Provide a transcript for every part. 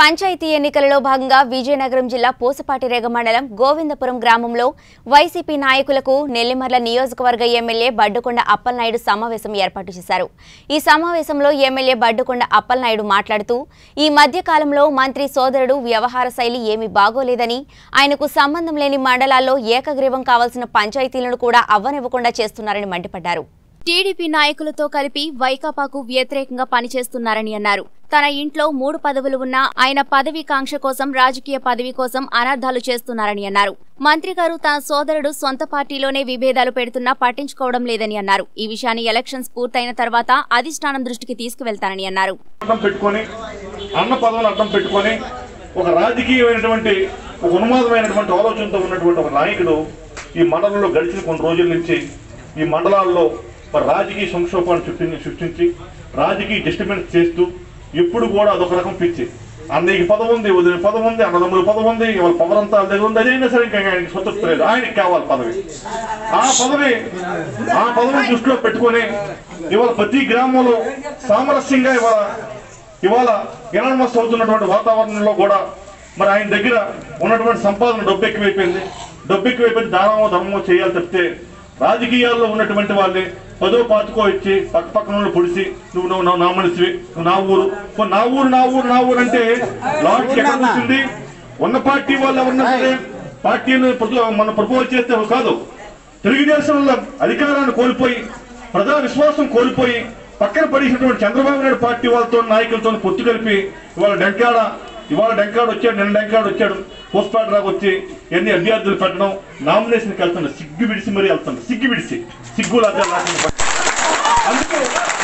పంచాయతీ ఎన్నికలలో భాగంగా విజయనగరం జిల్లా పూసపాటిరేగ మండలం గోవిందపురం గ్రామంలో వైసీపీ నాయకులకు నెల్లిమర్ల నియోజకవర్గ ఎమ్మెల్యే బడ్డుకొండ అప్పలనాయుడు సమావేశం ఏర్పాటు చేశారు ఈ సమావేశంలో ఎమ్మెల్యే బడ్డుకొండ అప్పలనాయుడు మాట్లాడుతూ ఈ మధ్య కాలంలో మంత్రి సోదరుడు వ్యవహార శైలి ఏమీ బాగోలేదని ఆయనకు సంబంధం లేని మండలాల్లో ఏకగ్రీవం కావాల్సిన పంచాయతీలను కూడా అవ్వనివ్వకుండా చేస్తున్నారని మండిపడ్డారు టీడీపీ నాయకులతో కలిపి వైకాపాకు వ్యతిరేకంగా పనిచేస్తున్నారని అన్నారు తన ఇంట్లో మూడు పదవులు ఉన్నా ఆయన పదవి కాంక్ష కోసం రాజకీయ పదవి కోసం అనర్థాలు చేస్తున్నారని అన్నారు మంత్రి గారు తన సోదరుడు సొంత పార్టీలోనే విభేదాలు పెడుతున్నా పట్టించుకోవడం లేదని అన్నారు ఈ విషయాన్ని ఎలక్షన్స్ పూర్తయిన తర్వాత అధిష్టానం దృష్టికి తీసుకువెళ్తానని అన్నారు అడ్డం పెట్టుకొని అన్న పదవులు అడ్డం పెట్టుకొని ఒక రాజకీయమైనటువంటి ఒక ఉన్మాదమైనటువంటి ఆలోచనతో ఉన్నటువంటి ఒక నాయకుడు ఈ మండలంలో గడిచిన కొన్ని రోజుల నుంచి ఈ మండలాల్లో మరి రాజకీయ సంక్షోభాన్ని సృష్టించి సృష్టించి రాజకీయ డిస్టర్బెన్స్ చేస్తూ ఎప్పుడు కూడా అదొక రకం పిచ్చి అన్నయ్యకి పదవి ఉంది వదిన పదవి ఉంది అన్నదమ్ముల పదవి ఉంది ఇవాళ పవర్ అంతా వాళ్ళ దగ్గర ఉంది అదైనా సరే ఇంకా ఆయనకి సంతృప్తి లేదు ఆయనకి కావాలి పదవి ఆ పదవి ఆ పదవిని దృష్టిలో పెట్టుకొని ఇవాళ ప్రతి గ్రామంలో సామరస్యంగా ఇవాళ ఇవాళ ఎనానమస్ అవుతున్నటువంటి వాతావరణంలో కూడా మరి ఆయన దగ్గర ఉన్నటువంటి సంపాదన డబ్బు ఎక్కువైపోయింది డబ్బు ఎక్కువైపోయింది దానమో ధర్మమో చేయాలి తప్పితే రాజకీయాల్లో ఉన్నటువంటి వాళ్ళని పదో పాతుకో ఇచ్చి పక్క పక్కన వాళ్ళు పొడిచి నువ్వు నువ్వు నువ్వు నా మనిషివి నువ్వు నా ఊరు ఓ నా ఊరు నా ఊరు నా ఊరు అంటే లాడ్కి ఎక్కడ కూర్చుంది ఉన్న పార్టీ వాళ్ళు ఎవరన్నా సరే పార్టీని ప్రజలు మన ప్రపోజ్ చేస్తే కాదు తెలుగుదేశంలో అధికారాన్ని కోల్పోయి ప్రజా విశ్వాసం కోల్పోయి పక్కన పడేసినటువంటి చంద్రబాబు నాయుడు పార్టీ వాళ్ళతో నాయకులతో పొత్తు కలిపి ఇవాళ డెంకాడ ఇవాళ డెంకాడు వచ్చాడు నిన్న డెంకాడు వచ్చాడు పోస్ట్పాట్ రాకు వచ్చి ఎన్ని అభ్యర్థులు పెట్టడం నామినేషన్కి వెళ్తున్నాడు సిగ్గు విడిసి మరీ వెళ్తున్నాడు సిగ్గు విడిసి సిగ్గు లాగా లేకుండా అందుకే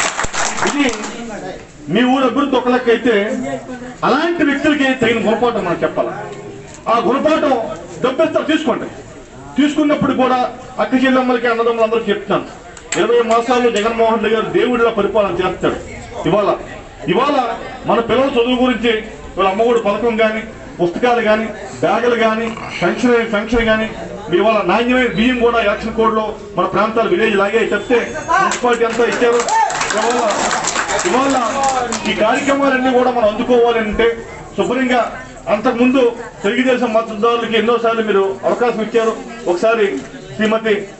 ఇది మీ ఊరు అభివృద్ధి ఒక లెక్క అయితే అలాంటి వ్యక్తులకి తగిన గుణపాఠం మనం చెప్పాలి ఆ గుణపాఠం డబ్బిస్తారు తీసుకోండి తీసుకున్నప్పుడు కూడా అక్క చెల్లెమ్మలకి అన్నదమ్ములందరికీ చెప్తాను ఇరవై మాసాల్లో జగన్మోహన్ రెడ్డి గారు దేవుడిలా పరిపాలన చేస్తాడు ఇవాళ ఇవాళ మన పిల్లల చదువు గురించి ఇవాళ అమ్మఒడి పథకం కానీ పుస్తకాలు కానీ బ్యాగులు కానీ పెన్షన్ పెన్షన్ కానీ ఇవాళ నాణ్యమైన బియ్యం కూడా ఎలక్షన్ కోడ్ లో మన ప్రాంతాలు విలేజ్ లాగే చెప్తే మున్సిపాలిటీ అంతా ఇచ్చారు ఇవాళ ఇవాళ ఈ కార్యక్రమాలన్నీ కూడా మనం అందుకోవాలి అంటే శుభ్రంగా అంతకుముందు తెలుగుదేశం మద్దతుదారులకి ఎన్నోసార్లు మీరు అవకాశం ఇచ్చారు ఒకసారి శ్రీమతి